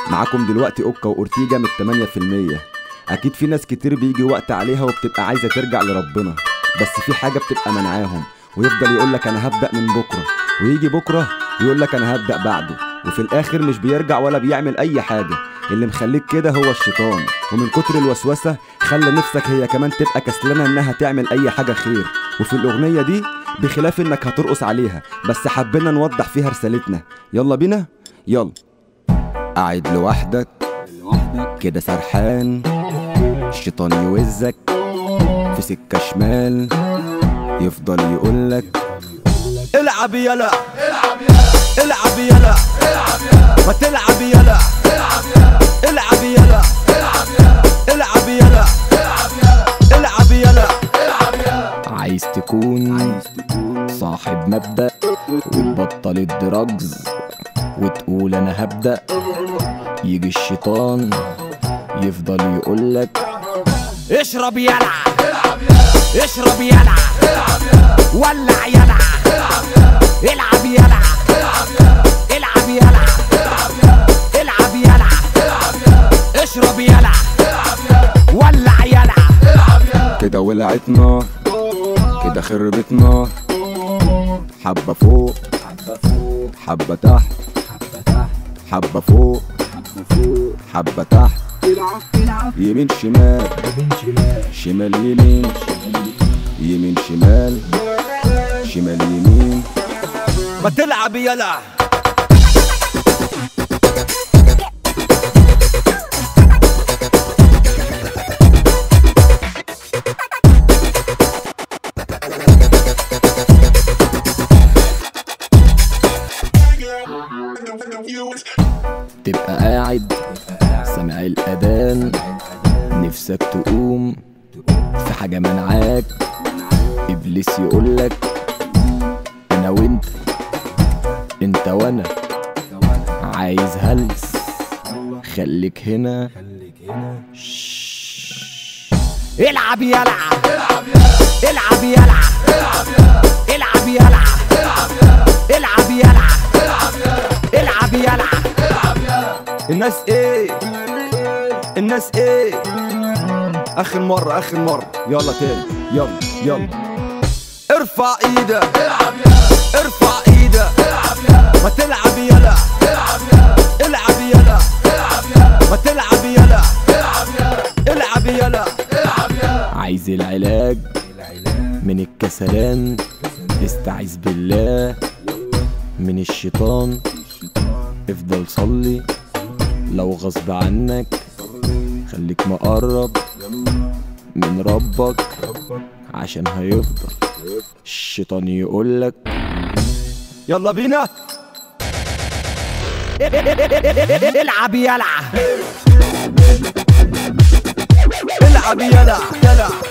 معاكم دلوقتي اوكا واورتيجا من 8% اكيد في ناس كتير بيجي وقت عليها وبتبقى عايزه ترجع لربنا بس في حاجه بتبقى منعاهم ويفضل يقول لك انا هبدا من بكره ويجي بكره يقول لك انا هبدا بعده وفي الاخر مش بيرجع ولا بيعمل اي حاجه اللي مخليك كده هو الشيطان ومن كتر الوسوسه خلى نفسك هي كمان تبقى كسلانه انها تعمل اي حاجه خير وفي الاغنيه دي بخلاف انك هترقص عليها بس حبينا نوضح فيها رسالتنا يلا بينا يلا قاعد لوحدك كده سرحان الشيطان يوزك في سكة شمال يفضل يقولك العب يلا العب يلا ما تلعب يلا العب يلا العب يلا العب يلا عايز تكون صاحب مبدأ وتبطل الدراجز وتقول انا هبدأ يجي الشيطان يفضل يقولك اشرب يلع اشرب يلع ولع يلع العب يلع العب يلع العب يلع اشرب يلع ولع يلع كده ولعت نار كده خربت نار حبة فوق حبة تحت حبة فوق حبة تحت يمين شمال شمال يمين يمين شمال شمال يمين ما تلعب يلع تبقى قاعد سامع الأذان نفسك تقوم في حاجة منعاك إبليس يقولك أنا وأنت أنت وأنا عايز هلس خليك هنا العب يلع العب يلع العب يلع العب يلع العب يلع الناس ايه الناس ايه اخر مرة اخر مرة يلا تاني يلا يلا ارفع ايدك ارفع ايدك ما تلعب يلا العب يلا ما تلعب يلا العب يلا عايز العلاج من الكسلان استعيذ بالله من الشيطان افضل صلي لو غصب عنك خليك مقرب من ربك عشان هيفضل الشيطان يقولك يلا بينا العب يلع العب يلا يلا